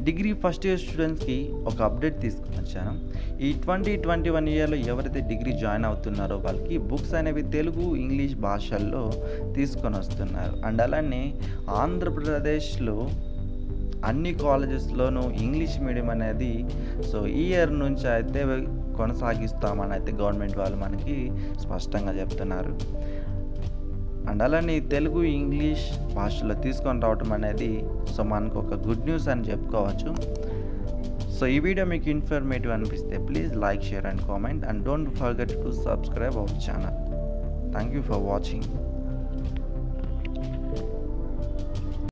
degree first year స్టూడెంట్స్కి ఒక update తీసుకుని వచ్చాను ఈ ట్వంటీ ట్వంటీ వన్ ఇయర్లో ఎవరైతే డిగ్రీ జాయిన్ అవుతున్నారో వాళ్ళకి బుక్స్ అనేవి తెలుగు ఇంగ్లీష్ భాషల్లో తీసుకొని వస్తున్నారు అండ్ అలానే ఆంధ్రప్రదేశ్లో అన్ని కాలేజెస్లోనూ ఇంగ్లీష్ మీడియం అనేది సో ఈ ఇయర్ నుంచి అయితే కొనసాగిస్తామని అయితే గవర్నమెంట్ వాళ్ళు మనకి స్పష్టంగా చెప్తున్నారు అండ్ అలానే తెలుగు ఇంగ్లీష్ భాషలో తీసుకొని రావటం అనేది సో మనకు ఒక గుడ్ న్యూస్ అని చెప్పుకోవచ్చు సో ఈ వీడియో మీకు ఇన్ఫర్మేటివ్ అనిపిస్తే please like share and comment and don't forget to subscribe our channel thank you for watching